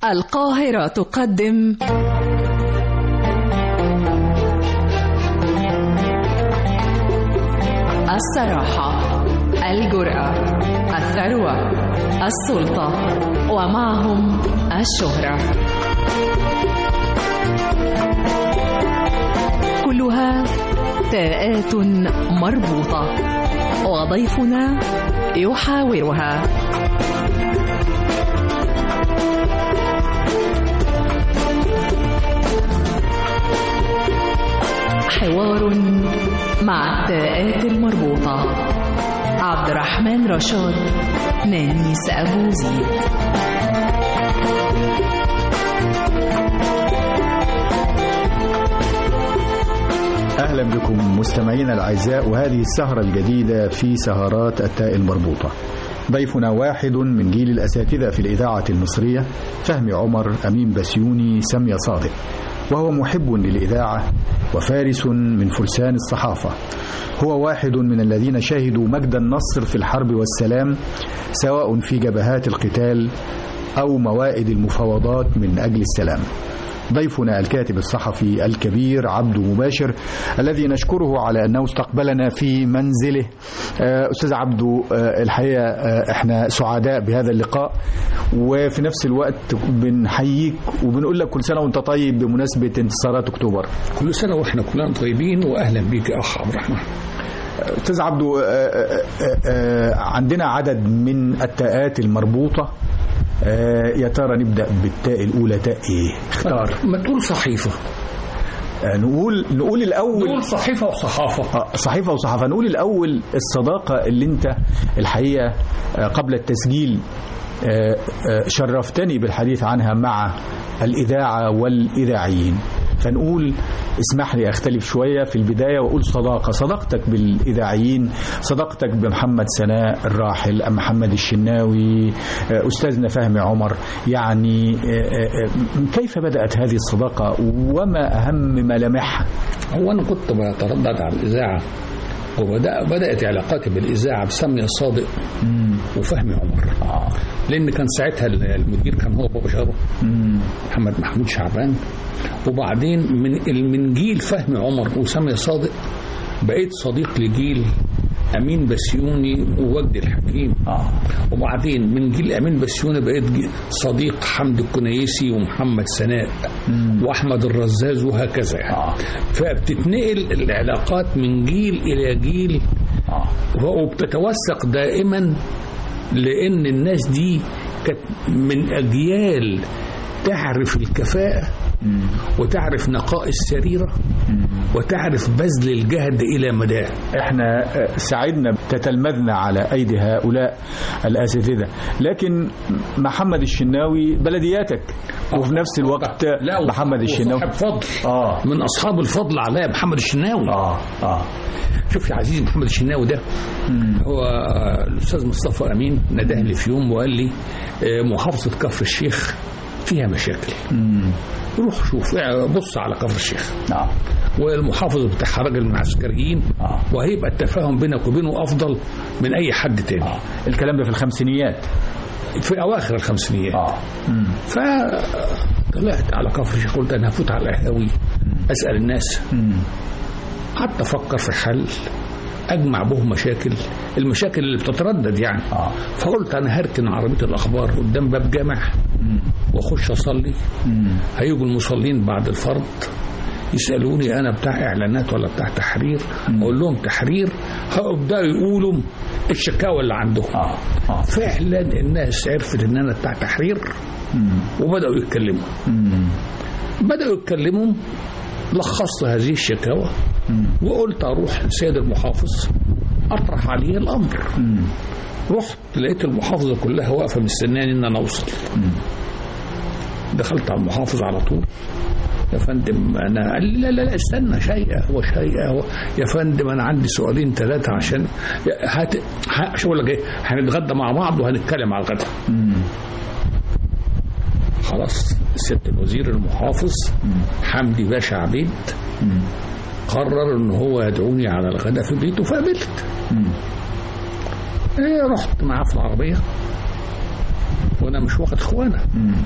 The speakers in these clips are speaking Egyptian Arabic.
القاهرة تقدم الصراحة الجرأة الثروة السلطة ومعهم الشهرة كلها تاءات مربوطة وضيفنا يحاورها حوار مع التاءات المربوطة عبد الرحمن رشاد نانيس أبو زيد أهلا بكم مستمعينا الأعزاء وهذه السهرة الجديدة في سهرات التاء المربوطة ضيفنا واحد من جيل الأساتذة في الإذاعة المصرية فهمي عمر أمين بسيوني سمية صادق وهو محب للإذاعة وفارس من فرسان الصحافة هو واحد من الذين شهدوا مجد النصر في الحرب والسلام سواء في جبهات القتال أو موائد المفاوضات من أجل السلام ضيفنا الكاتب الصحفي الكبير عبد مباشر الذي نشكره على أنه استقبلنا في منزله أستاذ عبدو الحقيقة احنا سعداء بهذا اللقاء وفي نفس الوقت بنحييك وبنقول لك كل سنة وانت طيب بمناسبة انتصارات أكتوبر كل سنة واحنا كلنا طيبين وأهلا بيك يا أخ عبد الرحمن أستاذ عبدو عندنا عدد من التاءات المربوطة يا ترى نبدأ بالتاء الأولى تاء إيه؟ اختار ما تقول صحيفة نقول نقول الأول نقول صحيفة وصحافة آه، صحيفة وصحافة نقول الأول الصداقة اللي أنت الحقيقة آه، قبل التسجيل آه، آه، شرفتني بالحديث عنها مع الإذاعة والإذاعيين فنقول اسمح لي أختلف شوية في البداية وأقول صداقة صداقتك بالإذاعيين صداقتك بمحمد سناء الراحل أم محمد الشناوي آه، أستاذنا فهمي عمر يعني آه، آه، كيف بدأت هذه الصداقة وما أهم ملامحها هو أنا كنت بتردد على الإذاعة وبدأ بدأت علاقاتي بالإذاعة بسمي صادق وفهمي عمر لأن كان ساعتها المدير كان هو بابا شارو محمد محمود شعبان وبعدين من من جيل فهمي عمر وسامي صادق بقيت صديق لجيل امين بسيوني ووجدي الحكيم آه. وبعدين من جيل امين بسيوني بقيت جي- صديق حمد الكنيسي ومحمد سناء واحمد الرزاز وهكذا يعني آه. فبتتنقل العلاقات من جيل الى جيل آه. وبتتوثق دائما لان الناس دي كانت من اجيال تعرف الكفاءه وتعرف نقاء السريره وتعرف بذل الجهد الى مداه احنا سعدنا تتلمذنا على ايدي هؤلاء الاساتذه لكن محمد الشناوي بلدياتك وفي نفس الوقت محمد الشناوي صاحب فضل اه من اصحاب الفضل عليا محمد الشناوي اه اه شوف يا عزيزي محمد الشناوي ده هو الاستاذ مصطفى امين نداه لي في يوم وقال لي آه، محافظه كفر الشيخ فيها مشاكل روح شوف آه، بص على كفر الشيخ اه والمحافظ بتاعها راجل من العسكريين آه. وهيبقى التفاهم بينك وبينه افضل من اي حد تاني اه الكلام ده في الخمسينيات في اواخر الخمسينيات اه مم. فطلعت على كفر الشيخ قلت انا هفوت على القهاوي اسال الناس مم. قعدت افكر في حل اجمع به مشاكل المشاكل اللي بتتردد يعني آه. فقلت انا هركن عربيه الاخبار قدام باب جامع واخش اصلي مم. هيجوا المصلين بعد الفرض يسالوني انا بتاع اعلانات ولا بتاع تحرير اقول لهم تحرير هيبداوا يقولوا الشكاوى اللي عندهم اه اه فعلا الناس عرفت ان انا بتاع تحرير وبداوا يتكلموا مم. بداوا يتكلموا لخصت هذه الشكاوى وقلت اروح لسيد المحافظ اطرح عليه الامر مم. رحت لقيت المحافظه كلها واقفه مستناني ان انا اوصل دخلت على المحافظ على طول يا فندم انا قال لي لا لا لا استنى شيء هو شيء هو يا فندم انا عندي سؤالين ثلاثه عشان يا- هات ه- شو ولا جاي هنتغدى مع بعض وهنتكلم على الغدا مم. خلاص ست الوزير المحافظ حمدي باشا عبيد قرر ان هو يدعوني على الغداء في بيته فقبلت مم. إيه رحت معاه في العربيه وانا مش واخد اخوانا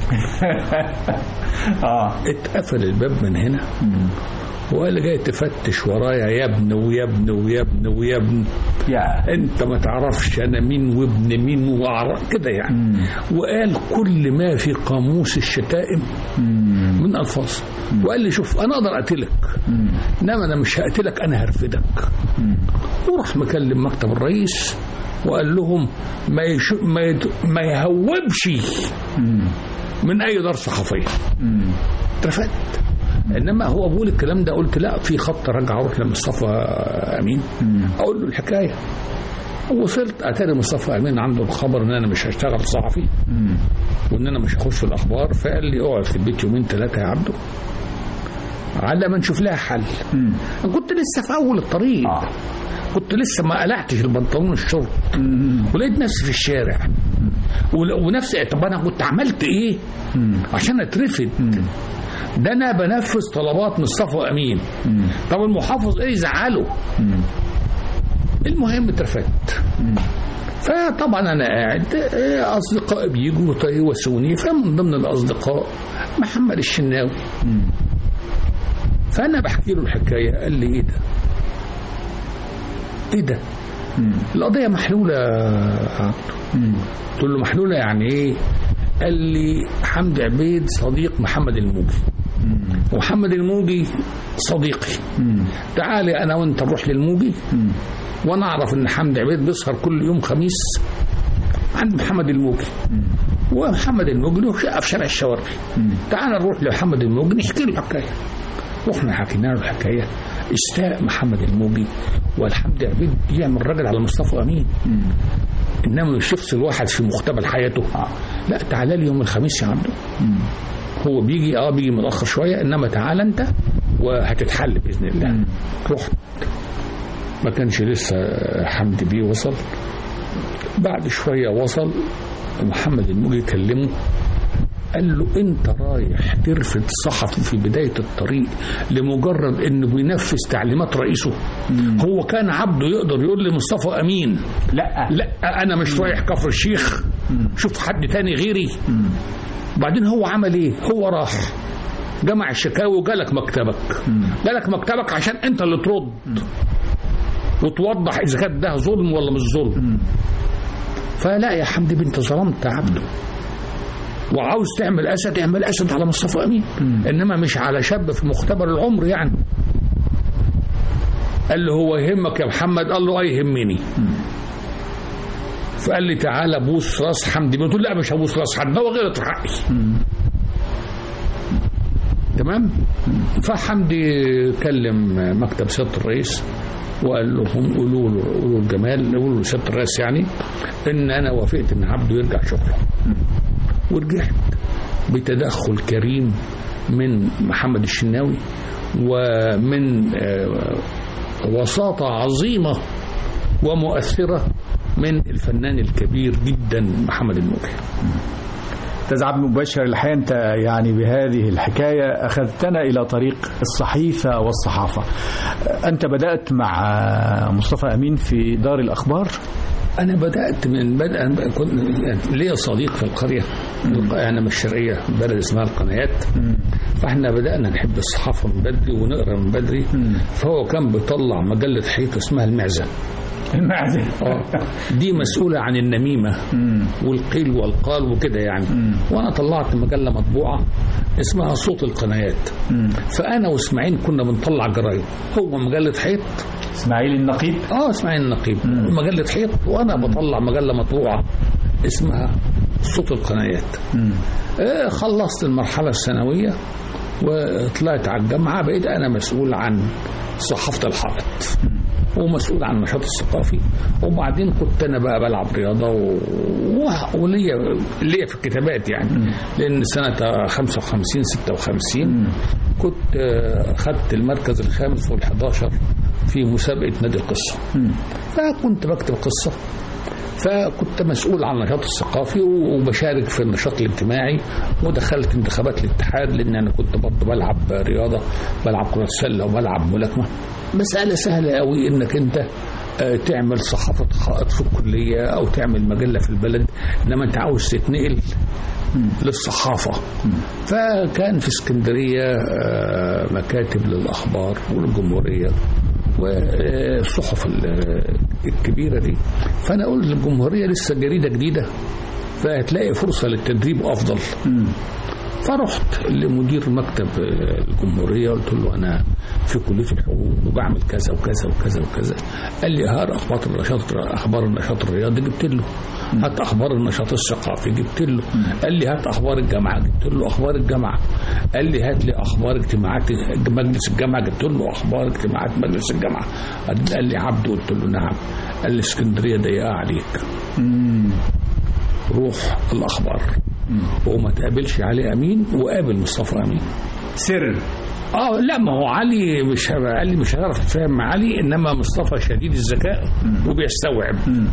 اه اتقفل الباب من هنا وقال لي جاي تفتش ورايا يا ابن ويا ابن ويا ابن ويا ابن يا انت ما تعرفش انا مين وابن مين واعرف كده يعني وقال كل ما في قاموس الشتائم من الفاظ وقال لي شوف انا اقدر اقتلك انما انا مش هقتلك انا هرفدك وراح مكلم مكتب الرئيس وقال لهم ما يش... ما, يت... ما يهوبش من اي دار صحفيه اترفدت انما هو بقول الكلام ده قلت لا في خط رجع اروح لمصطفى امين اقول له الحكايه وصلت اتاري مصطفى امين عنده الخبر ان انا مش هشتغل صحفي وان انا مش هخش في الاخبار فقال لي اقعد في البيت يومين ثلاثه يا عبده على ما نشوف لها حل انا كنت لسه في اول الطريق آه. كنت لسه ما قلعتش البنطلون الشرط ولقيت نفسي في الشارع ول- ونفسي طب انا كنت عملت ايه عشان اترفد ده انا بنفذ طلبات مصطفى امين طب المحافظ ايه يزعله المهم اترفدت فطبعا انا قاعد آه، اصدقائي بيجوا يواسوني فمن ضمن الاصدقاء محمد الشناوي فانا بحكي له الحكايه قال لي ايه ده ايه ده القضيه محلوله يا عبده قلت له محلوله يعني ايه قال لي حمدي عبيد صديق محمد الموجي ومحمد الموجي صديقي تعالي انا وانت نروح للموجي وانا اعرف ان حمدي عبيد بيسهر كل يوم خميس عند محمد الموجي ومحمد الموجي له شقه في شارع الشوارع تعال نروح لمحمد الموجي نحكي له الحكايه رحنا حكينا له الحكايه استاء محمد الموجي والحمد عبيد يعمل راجل على مصطفى امين انما مش يفصل واحد في مقتبل حياته لا تعالى لي يوم الخميس يا عبده هو بيجي اه بيجي متاخر شويه انما تعالى انت وهتتحل باذن الله رحت ما كانش لسه حمدي بيه وصل بعد شويه وصل محمد الموجي كلمه قال له انت رايح ترفد صحفي في بدايه الطريق لمجرد انه بينفذ تعليمات رئيسه هو كان عبده يقدر يقول لمصطفى امين لا لا انا مش رايح كفر الشيخ شوف حد تاني غيري بعدين هو عمل ايه هو راح جمع الشكاوي وجالك مكتبك جالك مكتبك عشان انت اللي ترد وتوضح اذا كان ده ظلم ولا مش ظلم فلا يا حمدي بنت ظلمت يا عبده وعاوز تعمل اسد اعمل اسد على مصطفى امين انما مش على شاب في مختبر العمر يعني قال له هو يهمك يا محمد قال له اه يهمني فقال لي تعالى بوس راس حمدي قلت له لا مش هبوس راس حد ده هو غلط في حقي تمام فحمدي كلم مكتب سياده الرئيس وقال لهم قولوا له قولوا الجمال قولوا لسياده الرئيس يعني ان انا وافقت ان عبده يرجع شغله ورجعت بتدخل كريم من محمد الشناوي ومن آه، وساطة عظيمة ومؤثرة من الفنان الكبير جدا محمد الموجي أستاذ عبد المبشر الحقيقة أنت يعني بهذه الحكاية أخذتنا إلى طريق الصحيفة والصحافة أنت بدأت مع مصطفى أمين في دار الأخبار أنا بدأت من بدء كنت يعني ليا صديق في القرية أنا من الشرقية بلد اسمها القنايات فاحنا بدأنا نحب الصحافة من بدري ونقرا من بدري فهو كان بيطلع مجلة حيط اسمها المعزة المعزة اه دي مسؤولة عن النميمة والقيل والقال وكده يعني وأنا طلعت مجلة مطبوعة اسمها صوت القنايات فأنا وإسماعيل كنا بنطلع جرايد هو مجلة حيط إسماعيل النقيب اه اسماعيل النقيب مجلة حيط وأنا بطلع مجلة مطبوعة اسمها صوت القنايات آه خلصت المرحلة الثانوية وطلعت على الجامعة بقيت أنا مسؤول عن صحافة الحائط ومسؤول عن النشاط الثقافي وبعدين كنت انا بقى بلعب رياضه و... و- وليا ليا في الكتابات يعني لان سنه 55 56 كنت آه، خدت المركز الخامس وال11 في مسابقه نادي القصه فكنت بكتب قصه فكنت مسؤول عن النشاط الثقافي وبشارك في النشاط الاجتماعي ودخلت انتخابات الاتحاد لان انا كنت برضه بلعب رياضه بلعب كره سله وبلعب ملاكمه مساله سهله قوي انك انت آه، تعمل صحافة خائط في الكلية أو تعمل مجلة في البلد إنما أنت عاوز تتنقل للصحافة فكان في اسكندرية آه، مكاتب للأخبار والجمهورية والصحف ال- الكبيرة دي فأنا قلت للجمهورية لسه جريدة جديدة فهتلاقي فرصة للتدريب أفضل فرحت لمدير مكتب الجمهورية قلت له أنا في كلية الحقوق وبعمل كذا وكذا وكذا وكذا قال لي هات أخبار النشاط أخبار النشاط الرياضي جبت له هات أخبار النشاط الثقافي جبت له قال لي هات أخبار الجامعة جبت له أخبار الجامعة قال لي هات لي أخبار اجتماعات مجلس الجامعة جبت له أخبار اجتماعات مجلس الجامعة قال لي عبد قلت له نعم قال لي اسكندرية ضيقة عليك روح الأخبار وما تقابلش علي أمين وقابل مصطفى أمين سر اه لا ما هو علي مش ه- قال لي مش هنعرف نتفاهم مع علي انما مصطفى شديد الذكاء وبيستوعب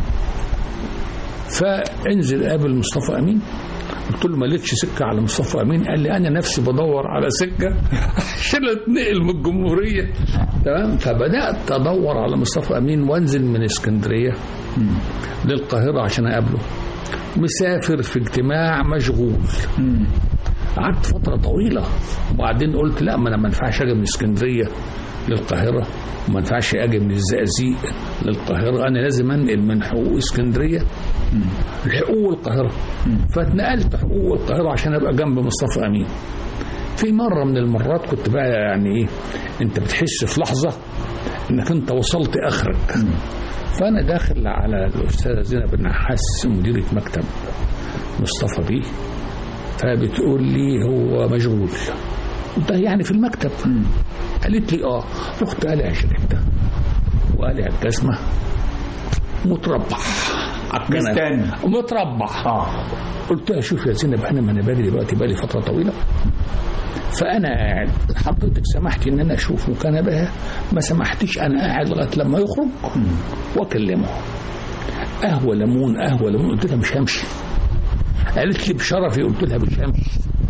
فانزل قابل مصطفى امين قلت له ما لقيتش سكه على مصطفى امين قال لي انا نفسي بدور على سكه عشان اتنقل من الجمهوريه تمام فبدات ادور على مصطفى امين وانزل من اسكندريه للقاهره عشان اقابله مسافر في اجتماع مشغول قعدت فترة طويلة وبعدين قلت لا ما انا ما ينفعش اجي من اسكندرية للقاهرة وما ينفعش اجي من الزقازيق للقاهرة انا لازم انقل من حقوق اسكندرية لحقوق القاهرة فاتنقلت حقوق القاهرة عشان ابقى جنب مصطفى امين في مرة من المرات كنت بقى يعني ايه انت بتحس في لحظة انك انت وصلت اخرك فانا داخل على الاستاذة زينب النحاس مديرة مكتب مصطفى بيه فبتقول لي هو مشغول قلت لها يعني في المكتب قالت لي اه رحت قالع شريطة وقالع الجزمة متربع على الكنبة. مستني. متربع اه قلت لها شوف يا زينب انا ما انا بالي دلوقتي بالي فتره طويله فانا قاعد حضرتك سمحتي ان انا اشوفه كان بها ما سمحتيش انا قاعد لغايه لما يخرج واكلمه قهوه ليمون قهوه ليمون قلت لها مش همشي قالت لي بشرفي قلت لها مش همشي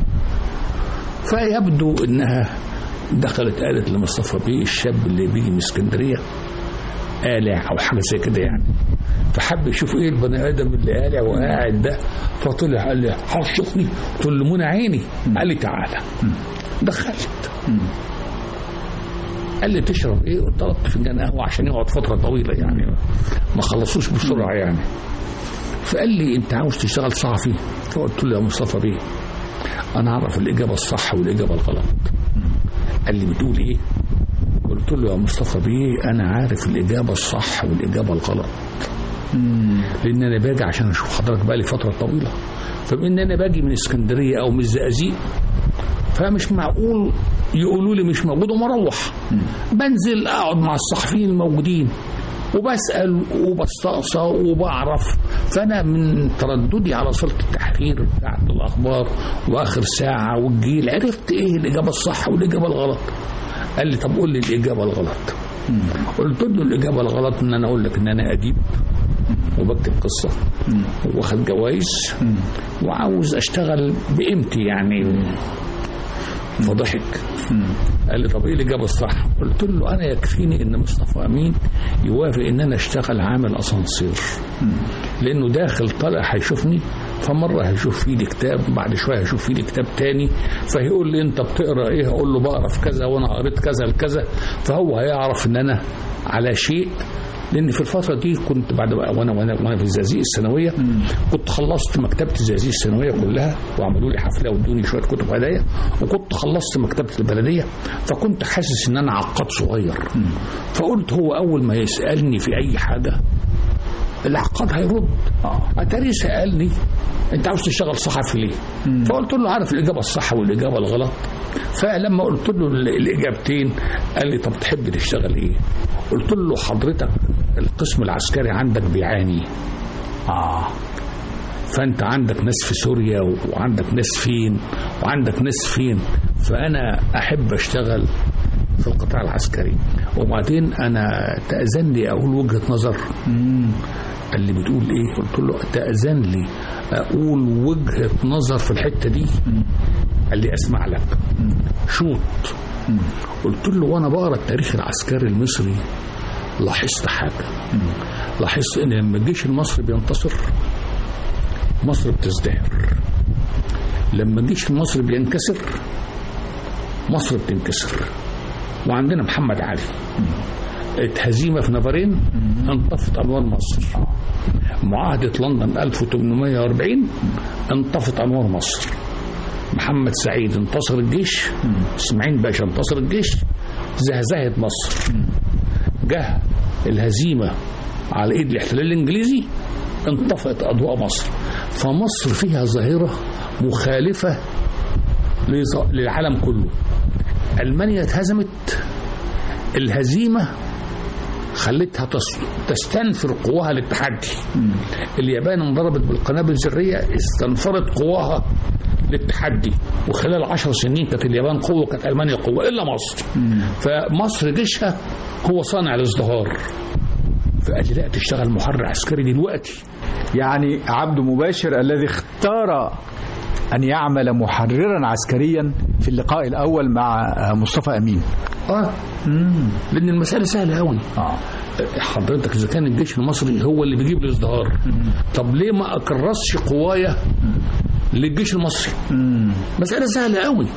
فيبدو انها دخلت قالت لمصطفى بيه الشاب اللي بيجي من اسكندريه قالع او حاجه زي كده يعني فحب يشوف ايه البني ادم اللي قالع وقاعد ده فطلع قال لي حرشتني قلت له منى عيني قال لي تعالى دخلت قال لي تشرب ايه قلت طلبت فنجان قهوه عشان يقعد فتره طويله يعني ما خلصوش بسرعه يعني فقال لي انت عاوز تشتغل صحفي فقلت له يا مصطفى بيه انا اعرف الاجابه الصح والاجابه الغلط قال لي بتقول ايه قلت له يا مصطفى بيه انا عارف الاجابه الصح والاجابه الغلط لان انا باجي عشان اشوف حضرتك بقى لي فتره طويله فبما ان انا باجي من اسكندريه او من الزقازيق فمش معقول يقولوا لي مش موجود ومروح بنزل اقعد مع الصحفيين الموجودين وبسال وبستقصى وبعرف فانا من ترددي على صله التحرير بتاعت الاخبار واخر ساعه والجيل عرفت ايه الاجابه الصح والاجابه الغلط قال لي طب قول لي الاجابه الغلط قلت له الاجابه الغلط ان انا اقول لك ان انا اديب وبكتب قصه واخد جوائز وعاوز اشتغل بقيمتي يعني فضحك قال لي طب ايه الاجابه الصح؟ قلت له انا يكفيني ان مصطفى امين يوافق ان انا اشتغل عامل اسانسير لانه داخل طالع هيشوفني فمره هيشوف في ايدي كتاب بعد شويه هيشوف في ايدي كتاب تاني فهيقول لي انت بتقرا ايه؟ هقول له بقرا في كذا وانا قريت كذا لكذا فهو هيعرف ان انا على شيء لان في الفتره دي كنت بعد بقى وانا وانا وانا في الزقازيق الثانويه كنت خلصت مكتبه الزقازيق الثانويه كلها وعملوا لي حفله وادوني شويه كتب هدايا وكنت خلصت مكتبه البلديه فكنت حاسس ان انا عقاد صغير فقلت هو اول ما يسالني في اي حاجه العقاد هيرد اتاري سالني انت عاوز تشتغل صحفي ليه؟ فقلت له عارف الاجابه الصح والاجابه الغلط فلما قلت له ال- الاجابتين قال لي طب تحب تشتغل ايه؟ قلت له حضرتك القسم العسكري عندك بيعاني اه فانت عندك ناس في سوريا وعندك ناس فين وعندك ناس فين فانا احب اشتغل في القطاع العسكري وبعدين انا تاذن لي اقول وجهه نظر قال لي بتقول ايه قلت له تاذن لي اقول وجهه نظر في الحته دي قال لي اسمع لك شوط قلت له وانا بقرا التاريخ العسكري المصري لاحظت حاجه لاحظت ان لما الجيش المصري بينتصر مصر بتزدهر لما الجيش المصري بينكسر مصر بتنكسر وعندنا محمد علي هزيمه في نفرين انطفت انوار مصر معاهده لندن 1840 انطفت انوار مصر محمد سعيد انتصر الجيش اسماعيل باشا انتصر الجيش زهزهت مصر جه الهزيمه على ايد الاحتلال الانجليزي انطفأت اضواء مصر فمصر فيها ظاهره مخالفه لز- للعالم كله المانيا اتهزمت الهزيمه خلتها تس- تستنفر قواها للتحدي اليابان انضربت بالقنابل الذريه استنفرت قواها للتحدي وخلال عشر سنين كانت اليابان قوه كانت المانيا قوه الا مصر فمصر جيشها هو صانع الازدهار فقال لي لا تشتغل محرر عسكري دلوقتي يعني عبد مباشر الذي اختار أن يعمل محررا عسكريا في اللقاء الأول مع مصطفى أمين اه لان المساله سهله قوي آه. حضرتك اذا كان الجيش المصري هو اللي بيجيب الازدهار طب ليه ما اكرسش قوايا للجيش المصري مساله سهله قوي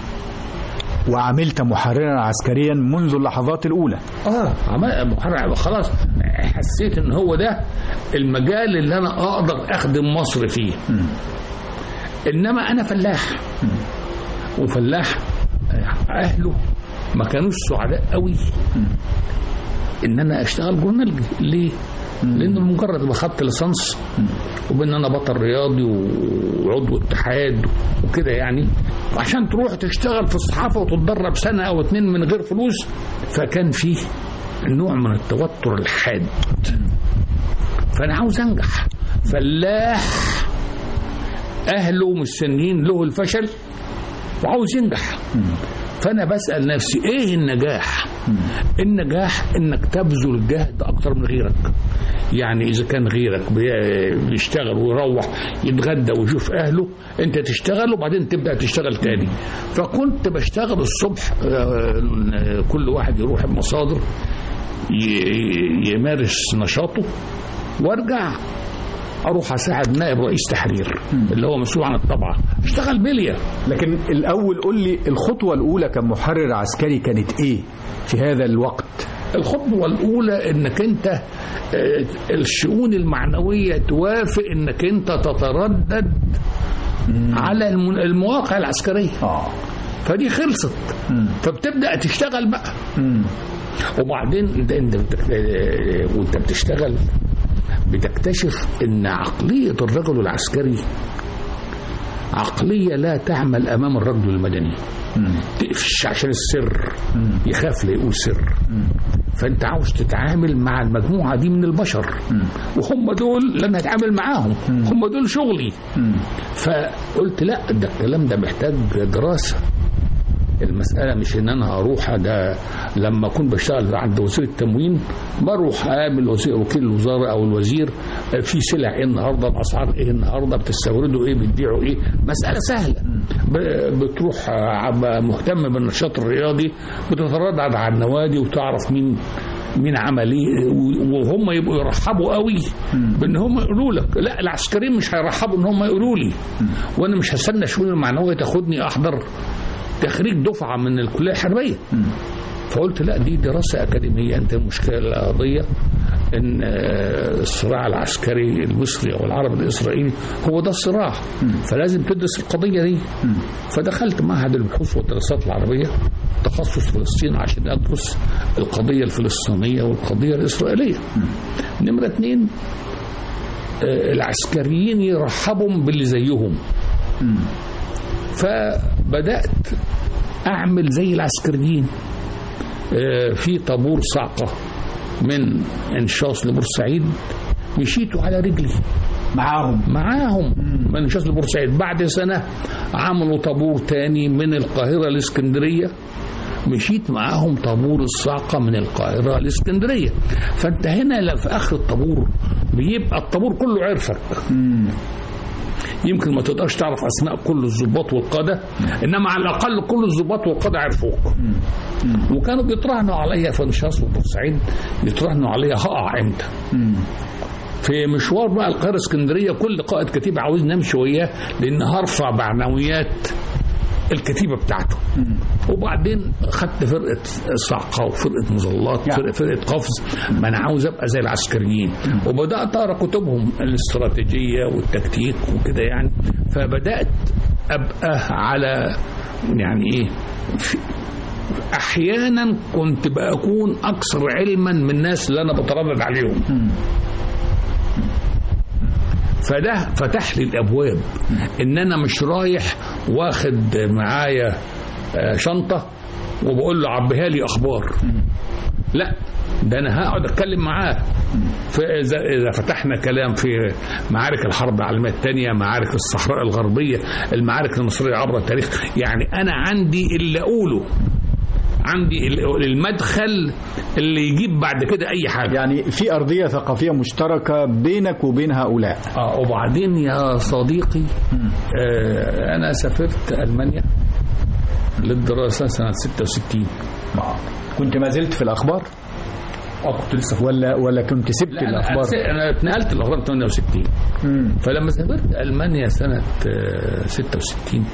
وعملت محررا عسكريا منذ اللحظات الأولى اه عمال محرر خلاص حسيت ان هو ده المجال اللي انا اقدر اخدم مصر فيه انما انا فلاح وفلاح اهله ما كانوش سعداء قوي ان انا اشتغل جورنالجي ليه؟ لانه مجرد ما خدت ليسانس وبان انا بطل رياضي وعضو اتحاد وكده يعني عشان تروح تشتغل في الصحافه وتتدرب سنه او اتنين من غير فلوس فكان فيه نوع من التوتر الحاد فانا عاوز انجح فلاح اهله مستنيين له الفشل وعاوز ينجح فانا بسال نفسي ايه النجاح النجاح انك تبذل جهد اكتر من غيرك يعني اذا كان غيرك بي- بيشتغل ويروح يتغدى ويشوف اهله انت تشتغل وبعدين تبدا تشتغل تاني فكنت بشتغل الصبح آه، كل واحد يروح المصادر ي- يمارس نشاطه وارجع اروح اساعد نائب رئيس تحرير اللي هو مسؤول عن الطبعه اشتغل بليه لكن الأول قل لي الخطوة الأولى كمحرر عسكري كانت إيه في هذا الوقت الخطوة الأولى إنك أنت آه، الشؤون المعنوية توافق إنك أنت تتردد على الم- المواقع العسكرية آه. فدي خلصت فبتبدأ تشتغل بقى وبعدين انت انت بتك- آه، وانت بتشتغل بتكتشف ان عقلية الرجل العسكري عقلية لا تعمل امام الرجل المدني تقفش عشان السر يخاف لا يقول سر فانت عاوز تتعامل مع المجموعه دي من البشر وهم دول اللي انا هتعامل معاهم هم دول شغلي فقلت لا ده الكلام ده محتاج دراسه المسألة مش إن أنا أروح ده لما أكون بشتغل عند وزير التموين بروح أقابل وزير وكيل الوزارة أو الوزير في سلع إيه النهاردة الأسعار إيه النهاردة بتستوردوا إيه بتبيعوا إيه مسألة سهلة ب- بتروح ع- مهتم بالنشاط الرياضي بتتردد على النوادي وتعرف مين مين عمل ايه و- وهم يبقوا يرحبوا قوي بان هم يقولوا لك لا العسكريين مش هيرحبوا ان هم يقولوا لي وانا مش هستنى الشؤون المعنويه تاخدني احضر تخريج دفعه من الكليه الحربيه فقلت لا دي دراسه اكاديميه انت المشكله القضيه ان آه، الصراع العسكري المصري او العربي الاسرائيلي هو ده الصراع فلازم تدرس القضيه دي فدخلت معهد البحوث والدراسات العربيه تخصص فلسطين عشان ادرس القضيه الفلسطينيه والقضيه الاسرائيليه نمره اتنين آه، العسكريين يرحبوا باللي زيهم فبدات اعمل زي العسكريين آه، في طابور صعقه من انشاص لبورسعيد مشيت على رجلي معاهم معاهم من انشاص لبورسعيد بعد سنه عملوا طابور تاني من القاهره لاسكندريه مشيت معاهم طابور الصاعقه من القاهره لاسكندريه فانت هنا لا في اخر الطابور بيبقى الطابور كله عرفك يمكن ما تقدرش تعرف اسماء كل الضباط والقاده انما على الاقل كل الضباط والقاده عرفوك وكانوا بيتراهنوا عليا في نشاط وبورسعيد بيتراهنوا عليا هقع امتى في مشوار بقى القاهره اسكندريه كل قائد كتيبه عاوز نمشي وياه لان هرفع معنويات الكتيبه بتاعته وبعدين خدت فرقه صعقه وفرقه مظلات يعني. فرقه, فرقة قفز ما انا عاوز ابقى زي العسكريين وبدات اقرا كتبهم الاستراتيجيه والتكتيك وكده يعني فبدات ابقى على يعني ايه في- احيانا كنت بكون اكثر علما من الناس اللي انا بتردد عليهم فده فتح لي الابواب ان انا مش رايح واخد معايا آه، شنطه وبقول له عبيها لي اخبار لا ده انا هقعد اتكلم معاه فاذا اذا فتحنا كلام في معارك الحرب العالميه الثانيه معارك الصحراء الغربيه المعارك المصريه عبر التاريخ يعني انا عندي اللي اقوله عندي ال- المدخل اللي يجيب بعد كده اي حاجه يعني في أرضية ثقافية مشتركة بينك وبين هؤلاء اه وبعدين يا صديقي آه انا سافرت المانيا للدراسه سنه 66 كنت ما زلت في الأخبار اه كنت لسه ولا ولا كنت سبت لا انا الأخبار انا اتنقلت الاخبار 68 مم. فلما سافرت المانيا سنه آه، 66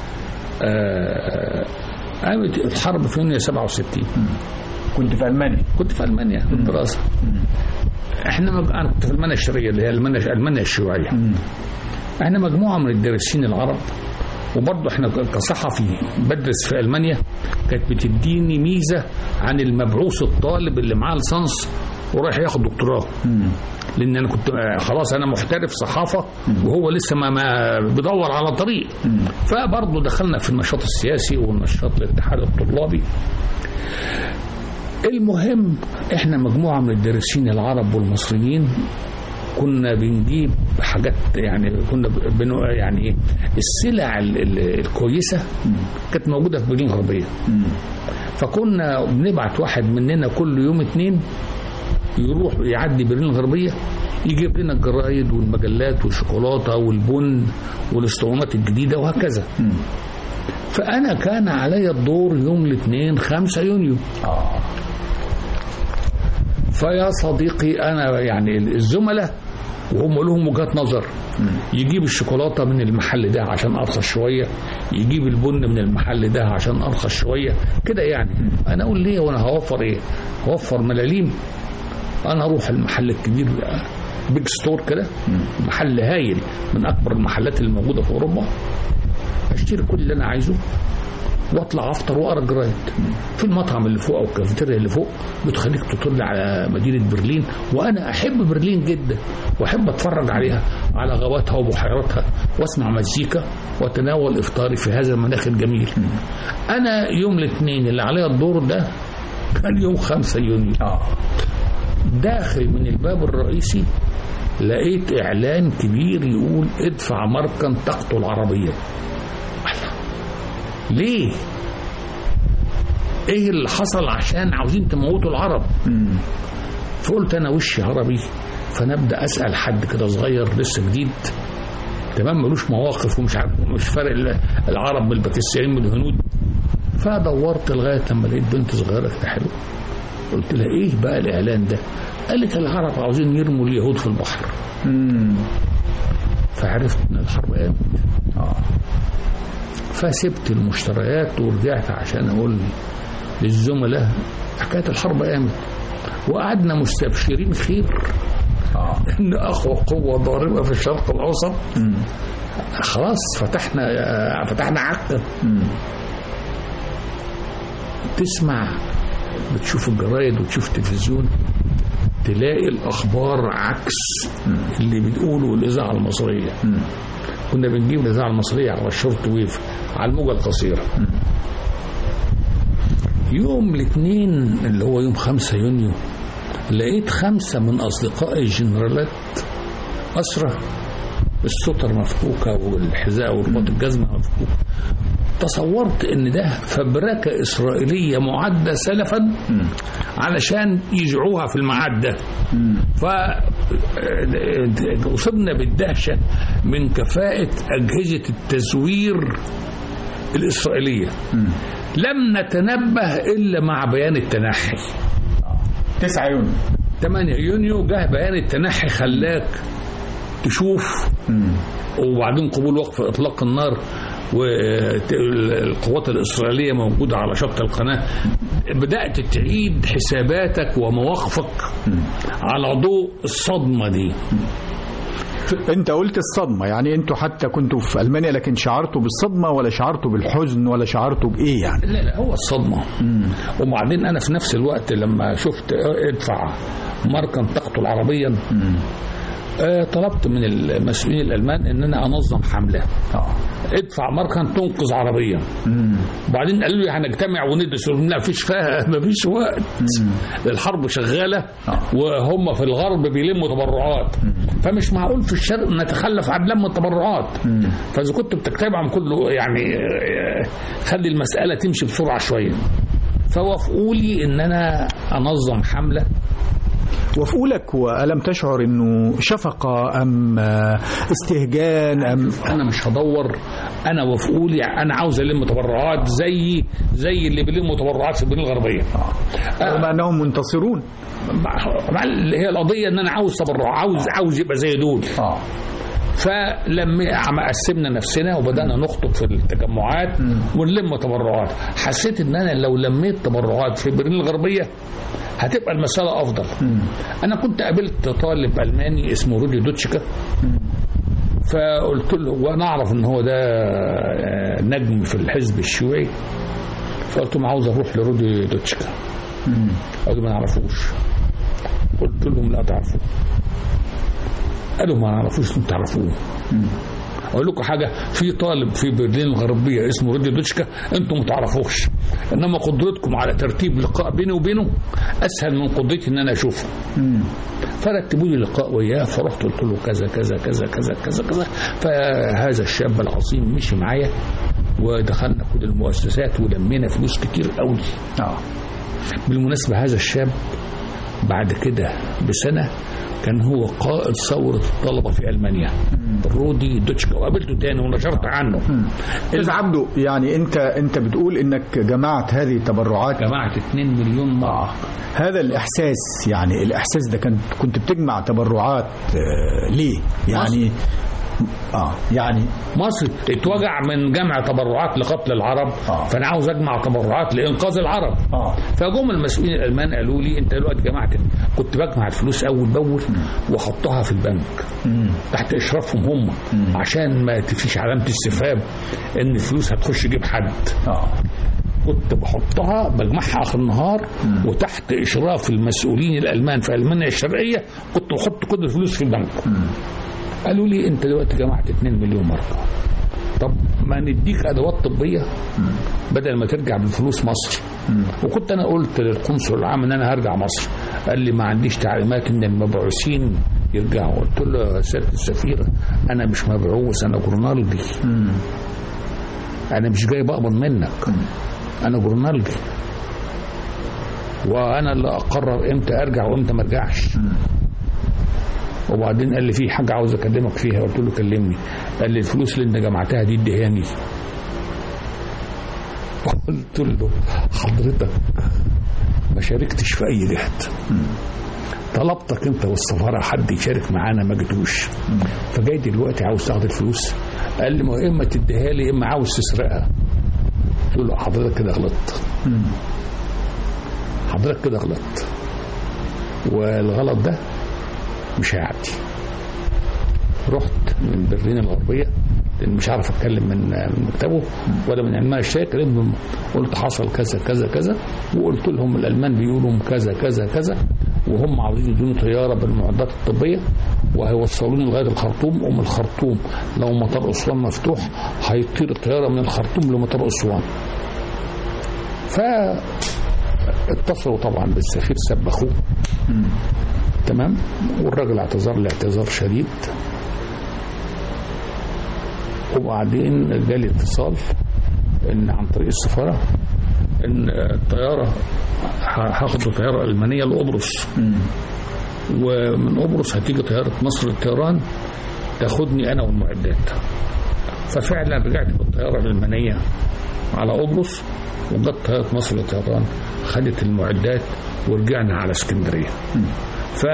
آه، قامت الحرب في يونيو 67 كنت في ألمانيا كنت في المانيا في الدراسه احنا مج... انا كنت في المانيا الشرقيه اللي هي المانيا المانيا الشيوعيه احنا مجموعه من الدارسين العرب وبرضه احنا كصحفي بدرس في المانيا كانت بتديني ميزه عن المبعوث الطالب اللي معاه لسانس ورايح ياخد دكتوراه لان انا كنت آه، خلاص انا محترف صحافه وهو لسه ما, ما بيدور على طريق فبرضه دخلنا في النشاط السياسي والنشاط الاتحاد الطلابي المهم احنا مجموعه من الدارسين العرب والمصريين كنا بنجيب حاجات يعني كنا بنو يعني ايه السلع ال- ال- الكويسه كانت موجوده في برلين الغربيه فكنا بنبعت واحد مننا كل يوم اتنين يروح يعدي برلين الغربيه يجيب لنا الجرايد والمجلات والشوكولاته والبن والاسطوانات الجديده وهكذا فانا كان علي الدور يوم الاثنين 5 يونيو فيا صديقي انا يعني الزملاء وهم لهم وجهات نظر يجيب الشوكولاته من المحل ده عشان ارخص شويه يجيب البن من المحل ده عشان ارخص شويه كده يعني انا اقول ليه وانا هوفر ايه هوفر ملاليم انا اروح المحل الكبير بيج ستور كده محل هايل من اكبر المحلات اللي موجوده في اوروبا اشتري كل اللي انا عايزه واطلع افطر واقرا الجرايد في المطعم اللي فوق او الكافيتيريا اللي فوق بتخليك تطل على مدينه برلين وانا احب برلين جدا واحب اتفرج عليها على غاباتها وبحيراتها واسمع مزيكا واتناول افطاري في هذا المناخ الجميل انا يوم الاثنين اللي عليا الدور ده كان يوم 5 يونيو داخل من الباب الرئيسي لقيت اعلان كبير يقول ادفع مركا تقتل عربيه ليه ايه اللي حصل عشان عاوزين تموتوا العرب فقلت انا وشي عربي فنبدا اسال حد كده صغير لسه جديد تمام ملوش مواقف ومش عارف مش فارق ال- العرب من الباكستانيين من الهنود فدورت لغايه لما لقيت بنت صغيره كده حلوه قلت لها ايه بقى الاعلان ده قالت العرب عاوزين يرموا اليهود في البحر فعرفت ان الحرب قامت فسبت المشتريات ورجعت عشان اقول للزملاء حكايه الحرب قامت وقعدنا مستبشرين خير ان اقوى قوه ضاربه في الشرق الاوسط خلاص فتحنا فتحنا عقد تسمع بتشوف الجرايد وتشوف التلفزيون تلاقي الاخبار عكس اللي بتقوله الاذاعه المصريه كنا بنجيب الاذاعه المصريه على الشورت ويف على الموجه القصيره يوم الاثنين اللي هو يوم 5 يونيو لقيت خمسه من اصدقائي الجنرالات اسرى الستر مفكوكه والحذاء ورباط الجزمه مفكوك تصورت ان ده فبركه اسرائيليه معده سلفا علشان يجعوها في الميعاد ده ف اصبنا بالدهشه من كفاءه اجهزه التزوير الاسرائيليه لم نتنبه الا مع بيان التنحي 9 يونيو 8 يونيو جه بيان التنحي خلاك تشوف وبعدين قبول وقف اطلاق النار والقوات الإسرائيلية موجودة على شط القناة بدأت تعيد حساباتك ومواقفك على ضوء الصدمة دي انت قلت الصدمة يعني انتوا حتى كنتوا في ألمانيا لكن شعرتوا بالصدمة ولا شعرتوا بالحزن ولا شعرتوا بإيه يعني لا لا هو الصدمة وبعدين أنا في نفس الوقت لما شفت ادفع ماركا تقتل عربيا آه، طلبت من المسؤولين الالمان ان انا انظم حمله اه ادفع ماركا تنقذ عربيا وبعدين قالوا لي هنجتمع وندرس قلت لهم لا فيش فيها مفيش وقت الحرب شغاله آه. وهم في الغرب بيلموا تبرعات فمش معقول في الشرق نتخلف عن لم التبرعات فاذا كنت بتجتمع عن كله يعني آه، خلي المساله تمشي بسرعه شويه فوافقوا لي ان انا انظم حمله وفقولك وألم تشعر أنه شفقة أم آه، استهجان أم انا مش هدور انا وافقوا لي انا عاوز الم تبرعات زي زي اللي بيلموا تبرعات في البنيه الغربيه رغم أنهم منتصرون مع- مع اللي هي القضيه ان انا عاوز تبرع عاوز عاوز يبقى زي دول اه فلما عم قسمنا نفسنا وبدانا نخطب في التجمعات ونلم تبرعات حسيت ان انا لو لميت تبرعات في برلين الغربيه هتبقى المساله افضل انا كنت قابلت طالب الماني اسمه رودي دوتشكا فقلت له وانا اعرف ان هو ده آه، نجم في الحزب الشيوعي فقلت له عاوز اروح لرودي دوتشكا قالوا ما نعرفوش قلت لهم لا تعرفوه قالوا ما نعرفوش انتوا تعرفوه اقول لكم حاجه في طالب في برلين الغربيه اسمه رودي دوتشكا انتم ما تعرفوش انما قدرتكم على ترتيب لقاء بيني وبينه اسهل من قدرتي ان انا اشوفه فرتبوا لي لقاء وياه فرحت قلت له كذا كذا كذا كذا كذا كذا فهذا الشاب العظيم مشي معايا ودخلنا كل المؤسسات ولمينا فلوس كتير قوي اه بالمناسبة هذا الشاب بعد كده بسنة كان هو قائد ثورة الطلبة في ألمانيا رودي دوتشكا وقابلته تاني ونشرت عنه إذا عبده يعني أنت أنت بتقول إنك جمعت هذه التبرعات جمعت 2 مليون مرة هذا الإحساس يعني الإحساس ده كنت كنت بتجمع تبرعات آه، ليه؟ يعني اه يعني مصر اتوجع من جمع تبرعات لقتل العرب آه. فانا عاوز اجمع تبرعات لانقاذ العرب اه فجم المسؤولين الالمان قالوا لي انت دلوقتي جمعت كنت بجمع الفلوس اول باول واحطها في البنك تحت اشرافهم هم عشان ما تفيش علامه استفهام ان الفلوس هتخش جيب حد اه كنت بحطها بجمعها اخر النهار وتحت اشراف المسؤولين الالمان في المانيا الشرقيه كنت بحط كل الفلوس في البنك قالوا لي انت دلوقتي جمعت 2 مليون مره طب ما نديك ادوات طبيه بدل ما ترجع بالفلوس مصر وكنت انا قلت للقنصل العام ان انا هرجع مصر قال لي ما عنديش تعليمات ان المبعوثين يرجعوا قلت له يا سياده السفيره انا مش مبعوث انا جورنالجي انا مش جاي بقبض منك انا جورنالجي وانا اللي اقرر امتى ارجع وامتى ما ارجعش وبعدين قال لي في حاجه عاوز اكلمك فيها قلت له كلمني قال لي الفلوس اللي انت جمعتها دي اديهاني قلت له حضرتك ما شاركتش في اي جهد طلبتك انت والسفاره حد يشارك معانا ما جيتوش فجاي دلوقتي عاوز تاخد الفلوس قال لي ما هو يا اما تديها لي يا اما عاوز تسرقها قلت له حضرتك كده غلطت حضرتك كده غلطت والغلط ده مش هيعدي رحت من برلين الغربية لأن مش عارف أتكلم من من مكتبه ولا من علماء الشيخ المهم قلت حصل كذا كذا كذا وقلت لهم الألمان بيقولوا كذا كذا كذا وهم عاوزين يدوني طيارة بالمعدات الطبية وهيوصلوني لغاية الخرطوم ومن الخرطوم لو مطار أسوان مفتوح هيطير الطيارة من الخرطوم لمطار أسوان فاتصلوا طبعا بالسفير سبخوه تمام والراجل اعتذر لي اعتذار شديد وبعدين جالي اتصال ان عن طريق السفاره ان الطياره ه- هاخد طياره المانيه لقبرص ومن قبرص هتيجي طياره مصر للطيران تاخدني انا والمعدات ففعلا رجعت بالطياره الالمانيه على قبرص وجت طياره مصر للطيران خدت المعدات ورجعنا على اسكندريه ف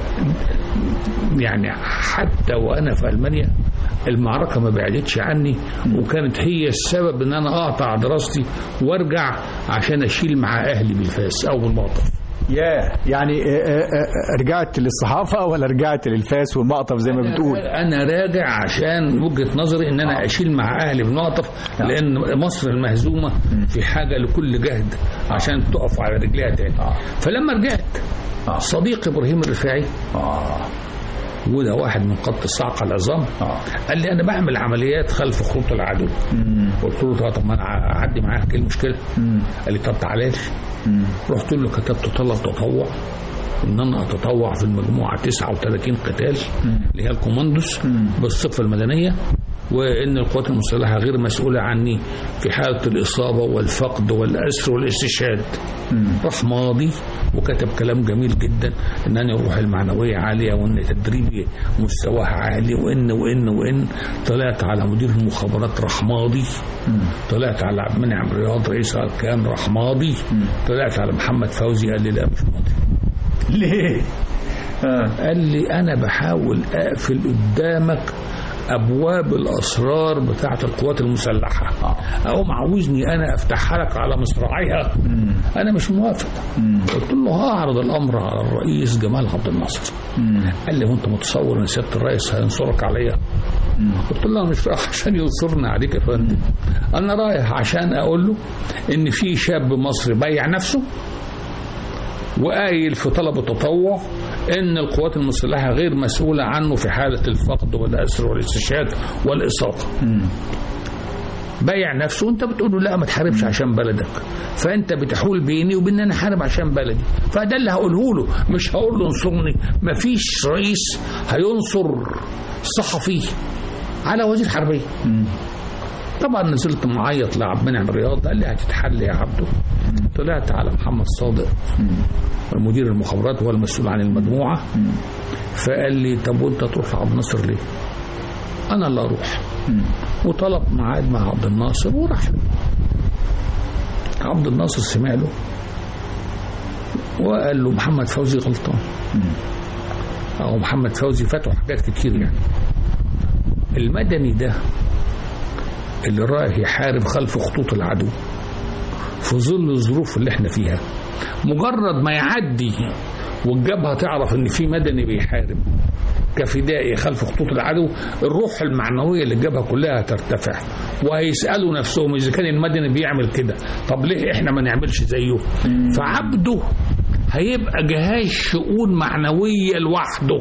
يعني حتى وانا في المانيا المعركه ما بعدتش عني وكانت هي السبب ان انا اقطع دراستي وارجع عشان اشيل مع اهلي بالفاس او بالمطر يا يعني آه، آه، آه، رجعت للصحافة ولا رجعت للفاس والمقطف زي ما بتقول انا راجع عشان وجهه نظري ان انا اشيل مع اهلي بنقطف لان مصر المهزومه في حاجه لكل جهد عشان تقف على رجليها تاني فلما رجعت صديقي ابراهيم الرفاعي وده واحد من قادة الصاعقة العظام قال لي انا بعمل عمليات خلف خطوط العدو قلت له طب ما انا اعدي معاك ايه المشكله قال لي طب تعالى لي رحت له كتبت طلب تطوع ان انا اتطوع في المجموعه 39 قتال اللي هي الكوماندوس بالصفه المدنيه وان القوات المسلحه غير مسؤوله عني في حاله الاصابه والفقد والاسر والاستشهاد راح ماضي وكتب كلام جميل جدا ان انا روحي المعنويه عاليه وان تدريبي مستواها عالي وان وان وان طلعت على مدير المخابرات راح ماضي طلعت على عبد المنعم رياض رئيس اركان راح ماضي طلعت على محمد فوزي قال لي لا مش ماضي ليه؟ قال لي انا بحاول اقفل قدامك ابواب الاسرار بتاعه القوات المسلحه او عاوزني انا افتحها لك على مصراعيها انا مش موافق قلت له هعرض الامر على الرئيس جمال عبد الناصر قال لي وانت متصور ان سياده الرئيس هينصرك عليا قلت له انا مش رايح عشان ينصرني عليك يا فندم انا رايح عشان اقول له ان في شاب مصري بايع نفسه وقايل في طلب التطوع ان القوات المسلحه غير مسؤوله عنه في حاله الفقد والاسر والاستشهاد والاصابه بايع نفسه وانت بتقول له لا ما تحاربش عشان بلدك فانت بتحول بيني وبين ان انا احارب عشان بلدي فده اللي هقوله له مش هقول له انصرني مفيش رئيس هينصر صحفي على وزير حربيه طبعا نزلت معيط لعبد المنعم رياض قال لي هتتحل يا عبده طلعت على محمد صادق مدير المخابرات هو المسؤول عن المجموعه فقال لي طب وانت تروح لعبد الناصر ليه؟ انا اللي اروح وطلب ميعاد مع عبد الناصر وراح له عبد الناصر سمع له وقال له محمد فوزي غلطان او محمد فوزي فاته حاجات كتير يعني المدني ده اللي رايح يحارب خلف خطوط العدو في ظل الظروف اللي احنا فيها مجرد ما يعدي والجبهه تعرف ان في مدني بيحارب كفدائي خلف خطوط العدو الروح المعنويه للجبهه كلها هترتفع وهيسالوا نفسهم اذا كان المدني بيعمل كده طب ليه احنا ما نعملش زيه فعبده هيبقى جهاز شؤون معنويه لوحده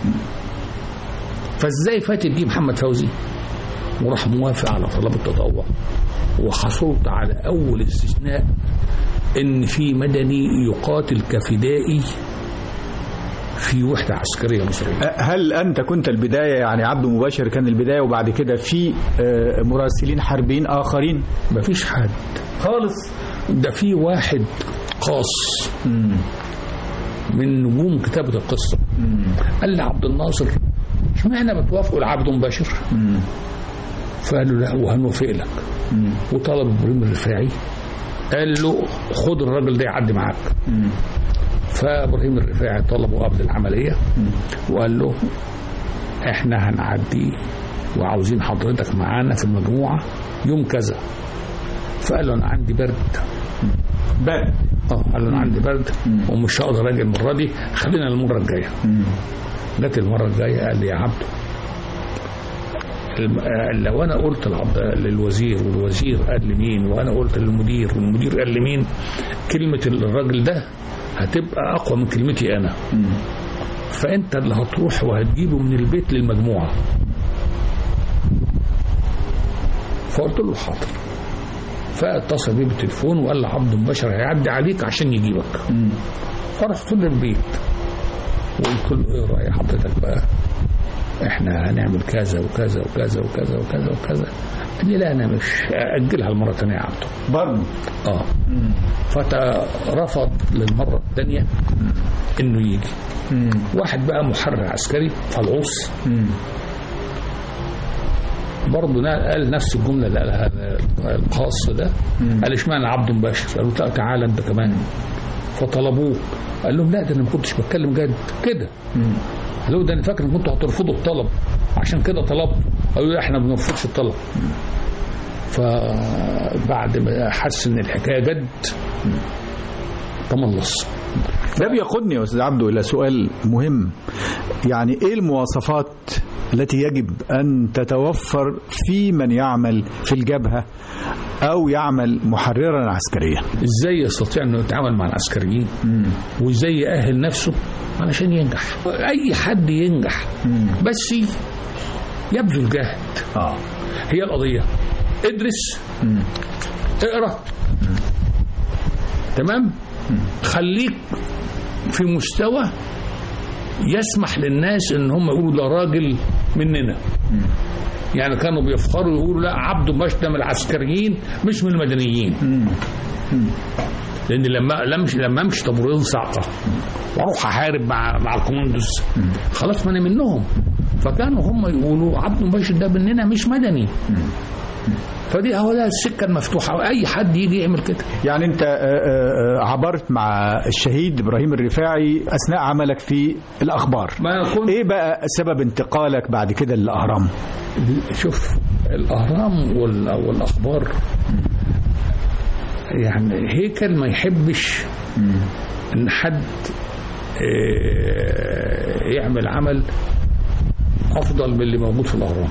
فازاي فاتت دي محمد فوزي وراح موافق على طلب التطوع وحصلت على اول استثناء ان في مدني يقاتل كفدائي في وحده عسكريه مصريه هل أنت كنت البداية يعني عبد مباشر كان البداية وبعد كده في آه، مراسلين حربيين آخرين مفيش حد خالص ده في واحد قاص من نجوم كتابه القصه قال لي عبد الناصر اشمعنى بتوافقوا لعبد مباشر فقال له لا وهنوافق لك وطلب ابراهيم الرفاعي قال له خد الراجل ده يعدي معاك فابراهيم الرفاعي طلبه قبل العمليه وقال له احنا هنعدي وعاوزين حضرتك معانا في المجموعه يوم كذا فقال له انا عندي برد بقى اه قال له انا عندي برد ومش هقدر اجي المره دي خلينا المره الجايه جت المره الجايه قال لي يا عبده الم- آه، لو انا قلت للعبد- للوزير والوزير قال لمين وانا قلت للمدير والمدير قال لمين كلمه الراجل ده هتبقى اقوى من كلمتي انا فانت اللي هتروح وهتجيبه من البيت للمجموعه فقلت له حاضر فاتصل بيه بالتليفون وقال له عبد مباشر هيعدي عليك عشان يجيبك فرحت له البيت وقلت له ايه راي حضرتك بقى احنا هنعمل كذا وكذا وكذا وكذا وكذا وكذا قال لي لا انا مش اجلها المره الثانيه يا عبده برضه اه فرفض للمره الثانيه انه يجي واحد بقى محرر عسكري فالعوص برضه نا- قال نفس الجمله اللي قالها الخاص ده قال اشمعنى عبد مباشر قالوا لا تعالى انت كمان فطلبوه قال لهم لا ده انا ما كنتش بتكلم جد كده قال لهم ده انا فاكر ان كنتوا هترفضوا الطلب عشان كده طلبت قالوا لا احنا ما بنرفضش الطلب فبعد ما حس ان الحكايه جد تملص ده بيقودني يا استاذ عبده الى سؤال مهم يعني ايه المواصفات التي يجب ان تتوفر في من يعمل في الجبهه او يعمل محررا عسكريا ازاي يستطيع انه يتعامل مع العسكريين وازاي يأهل نفسه علشان ينجح اي حد ينجح بس يبذل جهد اه هي القضيه ادرس اقرا تمام خليك في مستوى يسمح للناس ان هم يقولوا ده راجل مننا يعني كانوا بيفخروا يقولوا لا عبده مشتم العسكريين مش من المدنيين لان لما لمش لما امشي طابورين صعقه واروح احارب مع مع الكوماندوز خلاص ما انا منهم فكانوا هم يقولوا عبد مباشر ده مننا مش مدني فدي هو ده السكه المفتوحه واي حد يجي يعمل كده يعني انت آه، آه، آه، عبرت مع الشهيد ابراهيم الرفاعي اثناء عملك في الاخبار ما كنت ايه بقى سبب انتقالك بعد كده للاهرام شوف الاهرام وال- والاخبار يعني هيكل ما يحبش ان حد آه، يعمل عمل افضل من اللي موجود في الاهرام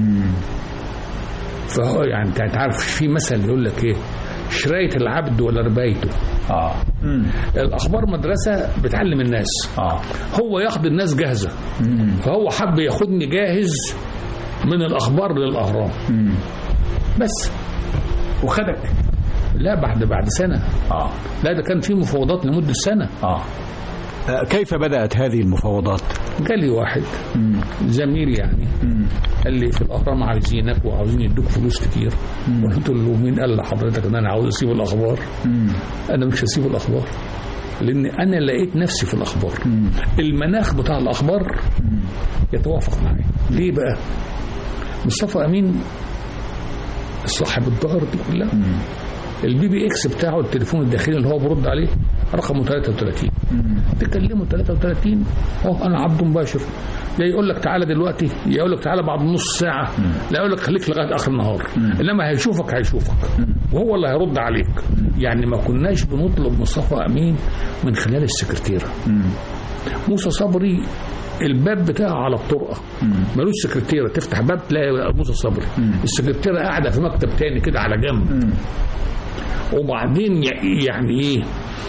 فهو يعني انت عارف في مثل يقول لك ايه شرايه العبد ولا ربايته اه الاخبار مدرسه بتعلم الناس اه هو ياخد الناس جاهزه فهو حب ياخدني جاهز من الاخبار للاهرام بس وخدك لا بعد بعد سنه اه لا ده كان في مفاوضات لمده سنه اه آه، كيف بدأت هذه المفاوضات؟ جالي واحد زميل يعني قال لي في الاهرام عايزينك وعاوزين يدوك فلوس كتير قلت له مين قال لحضرتك ان انا عاوز اسيب الاخبار انا مش هسيب الاخبار لان انا لقيت نفسي في الاخبار المناخ بتاع الاخبار يتوافق معي ليه بقى مصطفى امين صاحب الظهر دي كلها البي بي اكس بتاعه التليفون الداخلي اللي هو برد عليه رقمه 33 تكلمه 33 اهو انا عبد مباشر يا يقول لك تعالى دلوقتي يا يقول لك تعالى بعد نص ساعه لا يقول لك خليك لغايه اخر النهار انما هيشوفك هيشوفك وهو اللي هيرد عليك يعني ما كناش بنطلب مصطفى امين من خلال السكرتيره موسى صبري الباب بتاعه على الطرقه ملوش سكرتيره تفتح باب تلاقي موسى صبري السكرتيره قاعده في مكتب تاني كده على جنب وبعدين ي- يعني ايه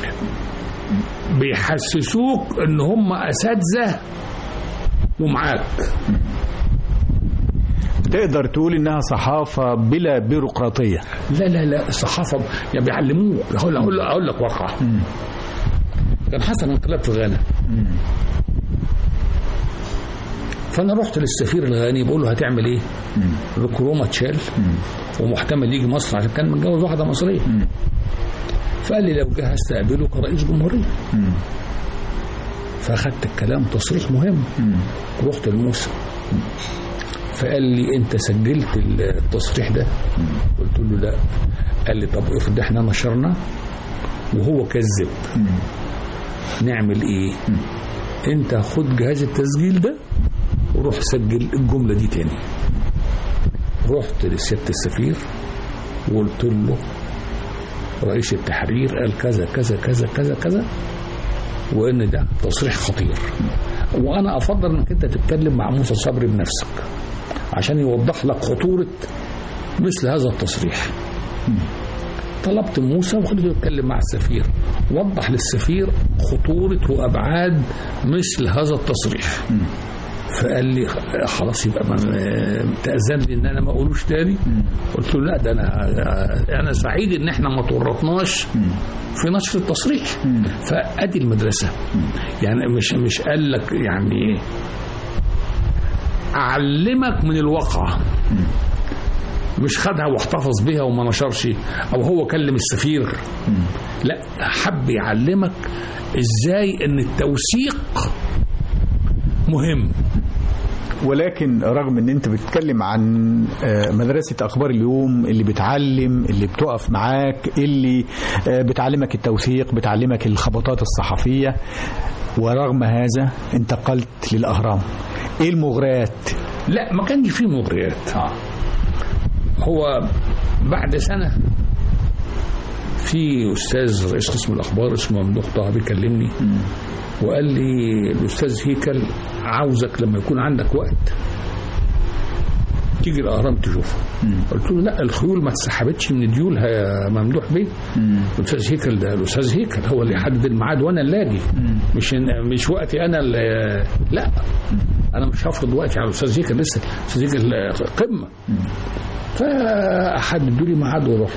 بيحسسوك ان هم اساتذه ومعاك تقدر تقول انها صحافة بلا بيروقراطية لا لا لا الصحافه يعني بيعلموك اقول اقول اقول لك واقعه كان حصل انقلاب في غانا فانا رحت للسفير الغاني بقول له هتعمل ايه؟ الكرومه اتشال ومحتمل يجي مصر عشان كان متجوز واحده مصريه فقال لي لو جه هستقبله كرئيس جمهوريه فاخدت الكلام تصريح مهم رحت لموسى فقال لي انت سجلت التصريح ده قلت له لا قال لي طب افرض احنا نشرناه وهو كذب نعمل ايه انت خد جهاز التسجيل ده وروح سجل الجملة دي تاني رحت لسيادة السفير وقلت له رئيس التحرير قال كذا كذا كذا كذا كذا وان ده تصريح خطير وانا افضل انك انت تتكلم مع موسى صبري بنفسك عشان يوضح لك خطورة مثل هذا التصريح طلبت موسى وخليته يتكلم مع السفير وضح للسفير خطورة وأبعاد مثل هذا التصريح فقال لي خلاص يبقى ما تأذن لي ان انا ما اقولوش تاني قلت له لا ده انا انا سعيد ان احنا ما تورطناش في نشر التصريح فادي المدرسه يعني مش مش قال لك يعني ايه اعلمك من الواقع مش خدها واحتفظ بها وما نشرش او هو كلم السفير لا حب يعلمك ازاي ان التوثيق مهم ولكن رغم ان انت بتتكلم عن آه، مدرسة اخبار اليوم اللي بتعلم اللي بتقف معاك اللي آه، بتعلمك التوثيق بتعلمك الخبطات الصحفية ورغم هذا انتقلت للاهرام ايه المغريات لا ما كانش فيه مغريات هو بعد سنة في أستاذ رئيس قسم الأخبار اسمه ممدوح طه بيكلمني وقال لي الأستاذ هيكل عاوزك لما يكون عندك وقت تيجي الأهرام تشوفه قلت له لا الخيول ما اتسحبتش من ديولها يا ممدوح بيه الأستاذ هيكل ده الأستاذ هيكل هو اللي يحدد الميعاد وأنا اللي أجي مش مش وقتي أنا اللي لا أنا مش هفرض وقتي على الأستاذ هيكل لسه الأستاذ هيكل قمة فحددوا لي ميعاد ورحت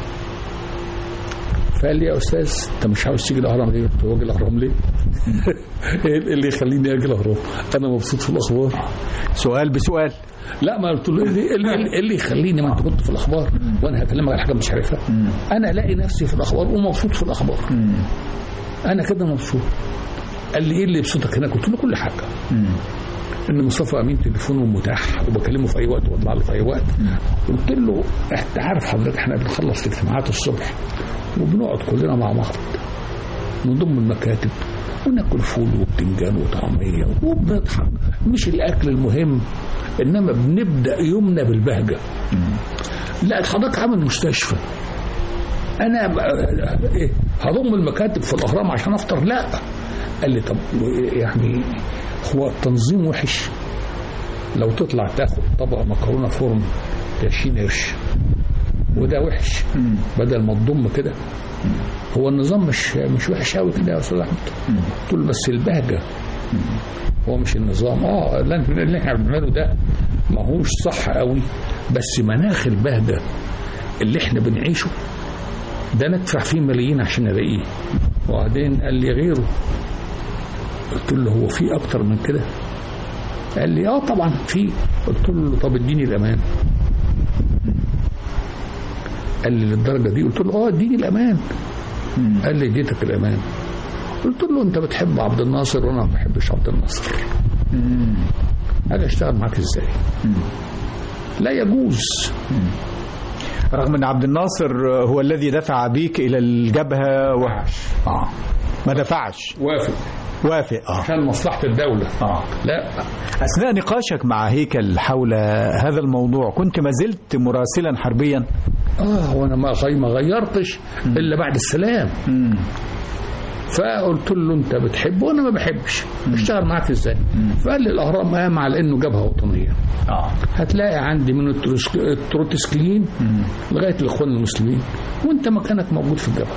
فقال لي يا استاذ انت مش عاوز تيجي الاهرام ليه؟ قلت له اجي الاهرام ليه؟ ايه اللي يخليني اجي الاهرام؟ انا مبسوط في الاخبار سؤال بسؤال لا ما قلت له ايه اللي, إيه اللي, إيه اللي يخليني ما انت كنت في الاخبار وانا هكلمك على حاجه مش عارفها انا الاقي نفسي في الاخبار ومبسوط في الاخبار انا كده مبسوط قال لي ايه اللي يبسطك هناك؟ قلت له كل حاجه ان مصطفى امين تليفونه متاح وبكلمه في اي وقت واطلع له في اي وقت قلت له انت عارف حضرتك احنا بنخلص الاجتماعات الصبح وبنقعد كلنا مع بعض نضم المكاتب وناكل فول وبتنجان وطعميه وبنضحك مش الاكل المهم انما بنبدا يومنا بالبهجه لا حضرتك عامل مستشفى انا ب- إيه هضم المكاتب في الاهرام عشان افطر لا قال لي طب يعني هو التنظيم وحش لو تطلع تاخد طبق مكرونه فرن ب 20 قرش وده وحش بدل ما تضم كده هو النظام مش مش وحش قوي كده يا استاذ احمد قلت له بس البهجه هو مش النظام اه اللي اللي احنا بنعمله ده ما هوش صح قوي بس مناخ البهجه اللي احنا بنعيشه ده ندفع فيه ملايين عشان نلاقيه وبعدين قال لي غيره قلت له هو في اكتر من كده قال لي اه طبعا في قلت له طب اديني الامان قال لي للدرجه دي قلت له اه اديني الامان قال لي اديتك الامان قلت له انت بتحب عبد الناصر وانا ما بحبش عبد الناصر اجي اشتغل معاك ازاي لا يجوز رغم ان عبد الناصر هو الذي دفع بيك الى الجبهه و... اه ما دفعش وافق وافق اه عشان مصلحه الدوله اه لا اثناء نقاشك مع هيكل حول هذا الموضوع كنت ما زلت مراسلا حربيا اه وانا ما غي ما غيرتش الا بعد السلام فقلت له انت بتحب وانا ما بحبش اشتغل معاك ازاي فقال لي الاهرام قام على انه جبهه وطنيه اه هتلاقي عندي من التروس- التروتسكيين لغايه الاخوان المسلمين وانت مكانك موجود في الجبهه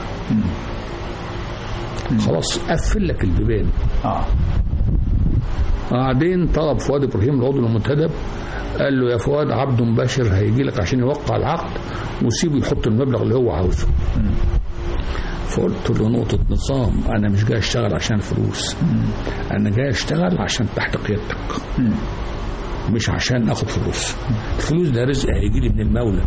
خلاص قفل لك البيبان اه بعدين طلب فؤاد ابراهيم العضو المنتدب قال له يا فؤاد عبد مباشر هيجي لك عشان يوقع العقد وسيبه يحط المبلغ اللي هو عاوزه فقلت له نقطة نظام أنا مش جاي أشتغل عشان فلوس أنا جاي أشتغل عشان تحت قيادتك مش عشان آخد فلوس الفلوس ده رزق هيجي لي من المولى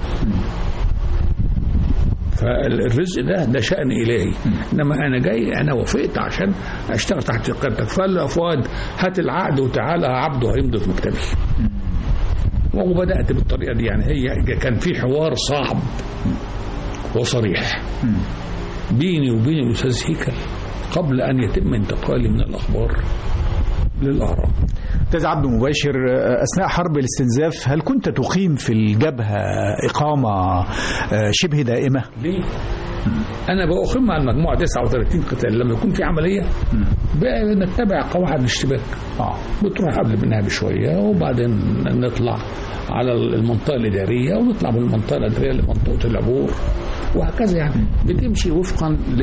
فالرزق ده ده شأن إلهي إنما أنا جاي أنا وافقت عشان أشتغل تحت قيادتك فقال له يا فؤاد هات العقد وتعالى عبده هيمضي في مكتبي وبدأت بالطريقة دي يعني هي كان في حوار صعب وصريح بيني وبين الأستاذ هيكل قبل أن يتم انتقالي من الأخبار للأهرام استاذ عبد مباشر اثناء حرب الاستنزاف هل كنت تقيم في الجبهه اقامه آه، شبه دائمه؟ ليه؟ أنا بأقيم مع المجموعة 39 قتال لما يكون في عملية بقى نتبع قواعد الاشتباك اه بتروح قبل منها بشوية وبعدين نطلع على المنطقة الإدارية ونطلع من المنطقة الإدارية لمنطقة العبور وهكذا يعني بتمشي وفقا ل...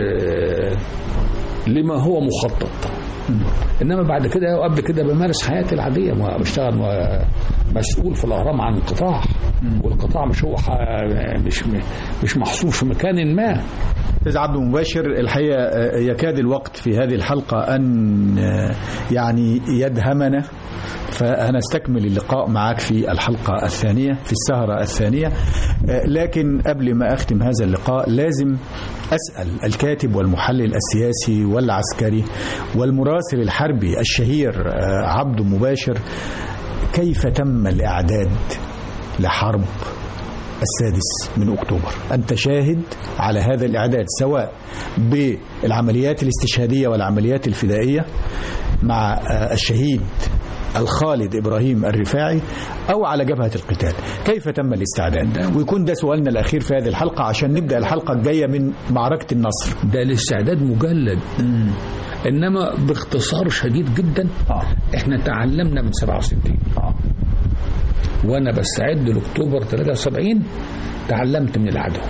لما هو مخطط انما بعد كده وقبل كده بمارس حياتي العاديه ما بشتغل م- مسؤول في الاهرام عن القطاع والقطاع مش هو ح- مش مش محصور في مكان ما استاذ عبد مباشر الحقيقه آه، يكاد الوقت في هذه الحلقه ان آه، يعني يدهمنا فهنستكمل اللقاء معك في الحلقة الثانية في السهرة الثانية آه، لكن قبل ما أختم هذا اللقاء لازم أسأل الكاتب والمحلل السياسي والعسكري والمراسل الحربي الشهير آه، عبد مباشر كيف تم الإعداد لحرب السادس من أكتوبر أنت شاهد على هذا الإعداد سواء بالعمليات الاستشهادية والعمليات الفدائية مع آه، الشهيد الخالد إبراهيم الرفاعي أو على جبهة القتال كيف تم الاستعداد ويكون ده سؤالنا الأخير في هذه الحلقة عشان نبدأ الحلقة الجاية من معركة النصر ده الاستعداد مجلد انما باختصار شديد جدا آه. احنا تعلمنا من 67 آه. وانا بستعد لاكتوبر 73 تعلمت من العدو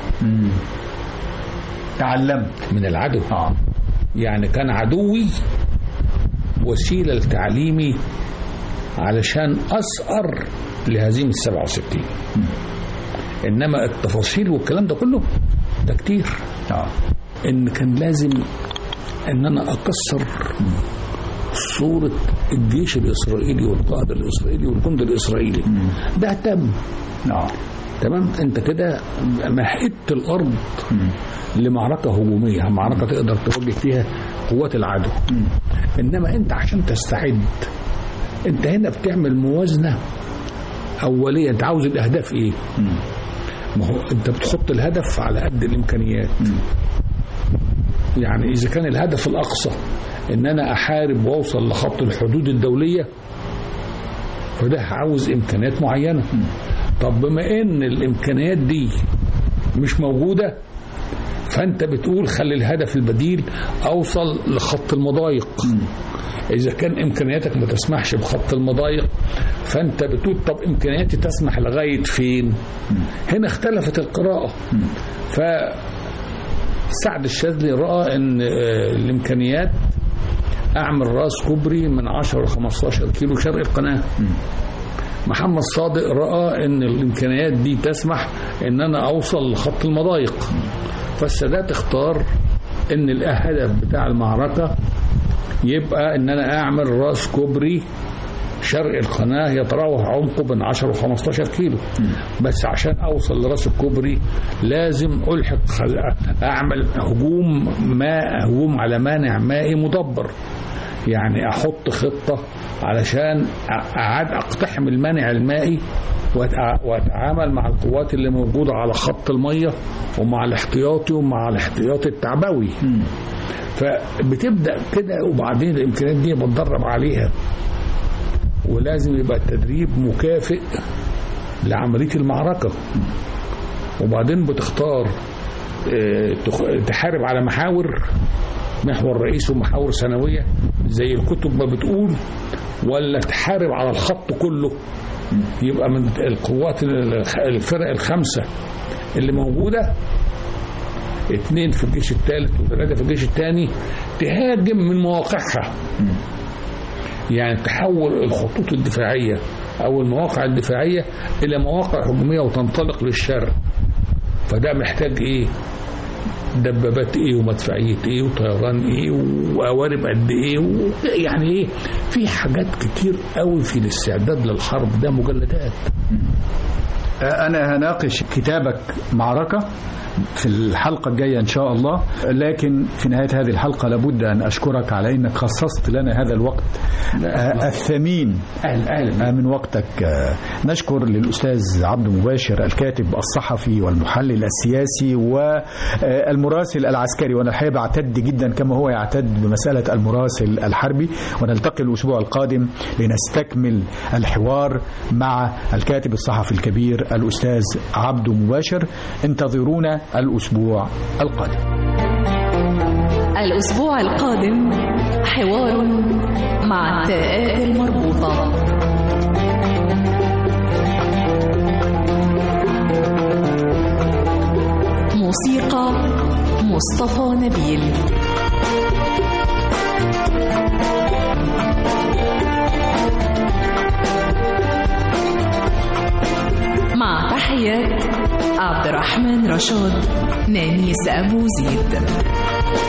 تعلمت من العدو آه. يعني كان عدوي وسيله لتعليمي علشان اسأر لهزيمه 67 انما التفاصيل والكلام ده كله ده كتير آه. ان كان لازم ان انا اكسر صورة الجيش الإسرائيلي والقائد الإسرائيلي والجند الإسرائيلي ده تم آه. تمام أنت كده مهدت الأرض لمعركة هجومية معركة تقدر تواجه فيها قوات العدو إنما أنت عشان تستعد أنت هنا بتعمل موازنة أولية أنت عاوز الأهداف إيه ما هو أنت بتحط الهدف على قد الإمكانيات يعني إذا كان الهدف الأقصى إن أنا أحارب وأوصل لخط الحدود الدولية فده عاوز إمكانيات معينة طب بما إن الإمكانيات دي مش موجودة فأنت بتقول خلي الهدف البديل أوصل لخط المضايق إذا كان إمكانياتك ما تسمحش بخط المضايق فأنت بتقول طب إمكانياتي تسمح لغاية فين هنا اختلفت القراءة ف سعد الشاذلي رأى أن آه، الإمكانيات أعمل راس كوبري من 10 ل 15 كيلو شرق القناة محمد صادق رأى أن الإمكانيات دي تسمح أن أنا أوصل لخط المضايق فالسادات اختار أن الهدف بتاع المعركة يبقى أن أنا أعمل راس كوبري شرق القناة يتراوح عمقه بين 10 و 15 كيلو بس عشان أوصل لراس الكوبري لازم ألحق خل... أعمل هجوم ماء هجوم على مانع مائي مدبر يعني أحط خطة علشان أ- أعاد أقتحم المانع المائي وأتع- وأتعامل مع القوات اللي موجودة على خط المية ومع الاحتياطي ومع الاحتياطي التعبوي فبتبدأ كده وبعدين الإمكانيات دي بتدرب عليها ولازم يبقى التدريب مكافئ لعملية المعركة وبعدين بتختار آه، تخ- تحارب على محاور محور رئيسي ومحاور ثانوية زي الكتب ما بتقول ولا تحارب على الخط كله يبقى من القوات الخ- الفرق الخمسة اللي موجودة اتنين في الجيش الثالث وثلاثة في الجيش الثاني تهاجم من مواقعها يعني تحول الخطوط الدفاعية أو المواقع الدفاعية إلى مواقع هجومية وتنطلق للشرق فده محتاج إيه دبابات ايه ومدفعيه ايه وطيران ايه وقوارب قد ايه و... يعني ايه في حاجات كتير قوي في الاستعداد للحرب ده مجلدات أنا هناقش كتابك معركة في الحلقة الجاية إن شاء الله لكن في نهاية هذه الحلقة لابد أن أشكرك على أنك خصصت لنا هذا الوقت آه، الثمين اهل اهل آه، من وقتك آه، نشكر للأستاذ عبد مباشر الكاتب الصحفي والمحلل السياسي والمراسل العسكري وأنا الحقيقة بعتد جدا كما هو يعتد بمسألة المراسل الحربي ونلتقي الأسبوع القادم لنستكمل الحوار مع الكاتب الصحفي الكبير الأستاذ عبد مباشر انتظرونا الأسبوع القادم الأسبوع القادم حوار مع التاءات المربوطة موسيقى مصطفى نبيل مع تحيات عبد الرحمن رشاد نانيس أبو زيد